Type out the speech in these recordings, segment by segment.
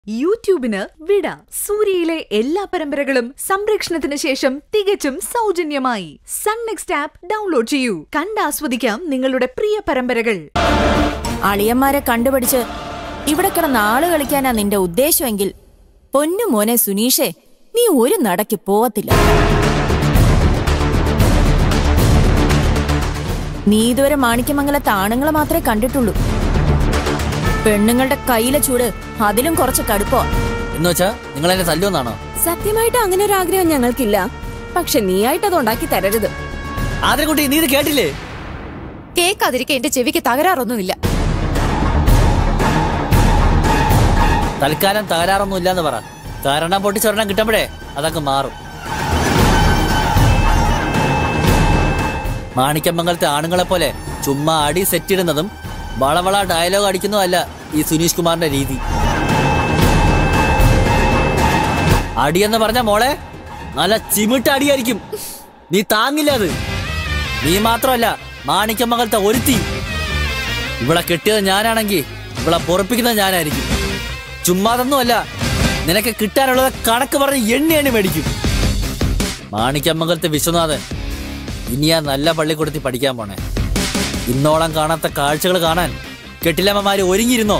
യൂട്യൂബിന് വിട സൂര്യയിലെ എല്ലാ പരമ്പരകളും സംരക്ഷണത്തിന് ശേഷം തികച്ചും സൗജന്യമായി സൺ നെക്സ്റ്റ് ആപ്പ് ഡൗൺലോഡ് ചെയ്യൂ കണ്ടാസ്വദിക്കാം നിങ്ങളുടെ പ്രിയ പരമ്പരകൾ അളിയന്മാരെ കണ്ടുപിടിച്ച് ഇവിടെ കിടന്ന് ആള് കളിക്കാനാ നിന്റെ ഉദ്ദേശമെങ്കിൽ പൊന്നു മോനെ സുനീഷേ നീ ഒരു നടക്ക് പോവത്തില്ല നീ ഇതുവരെ മാണിക്യമംഗലത്തെ ആണുങ്ങളെ മാത്രമേ കണ്ടിട്ടുള്ളൂ പെണ്ണുങ്ങളുടെ കയ്യിലെ ചൂട് അതിലും കുറച്ച് കടുപ്പോ എന്നുവെച്ചാ നിങ്ങൾ എന്നെ തല്ലുമെന്നാണോ സത്യമായിട്ട് അങ്ങനെ ഒരു ആഗ്രഹം ഞങ്ങൾക്കില്ല പക്ഷെ നീയായിട്ട് അത് ഉണ്ടാക്കി തരരുത് ആദ്രക്കുട്ടി നീ ഇത് കേട്ടില്ലേ കേൾക്കാതിരിക്കെ എന്റെ ചെവിക്ക് തകരാറൊന്നുമില്ല തൽക്കാലം തകരാറൊന്നും ഇല്ലാന്ന് പറ കാരണം പൊട്ടിച്ചൊരെണ്ണം കിട്ടുമ്പോഴേ അതൊക്കെ മാറും മാണിക്യമംഗലത്തെ ആണുങ്ങളെ പോലെ ചുമ്മാ അടി സെറ്റ് ഇടുന്നതും വളവള ഡയലോഗ് അടിക്കുന്നതല്ല ഈ സുനീഷ് കുമാറിന്റെ രീതി അടിയെന്ന് പറഞ്ഞ മോളെ നല്ല ചിമിട്ട അടിയായിരിക്കും നീ താങ്ങില്ല അത് നീ മാത്രമല്ല മാണിക്യമംഗലത്തെ ഒരുത്തി ഇവിടെ കെട്ടിയത് ഞാനാണെങ്കിൽ ഇവിടെ പൊറപ്പിക്കുന്നത് ഞാനായിരിക്കും ചുമ്മാതൊന്നുമല്ല നിനക്ക് കിട്ടാനുള്ളത് കണക്ക് പറഞ്ഞ് എണ്ണി എണ്ണി മേടിക്കും മാണിക്കമ്മംഗലത്തെ വിശ്വനാഥൻ ഇനിയാ നല്ല പള്ളിക്കൂടത്തിൽ പഠിക്കാൻ പോണേ ഇന്നോളം കാണാത്ത കാഴ്ചകൾ കാണാൻ കെട്ടിലമ്മമാര് ഒരുങ്ങിയിരുന്നോ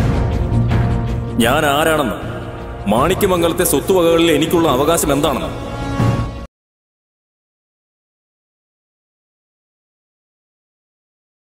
ഞാൻ ആരാണെന്ന് മാണിക്യമംഗലത്തെ സ്വത്തുവകകളിൽ എനിക്കുള്ള അവകാശം എന്താണെന്ന്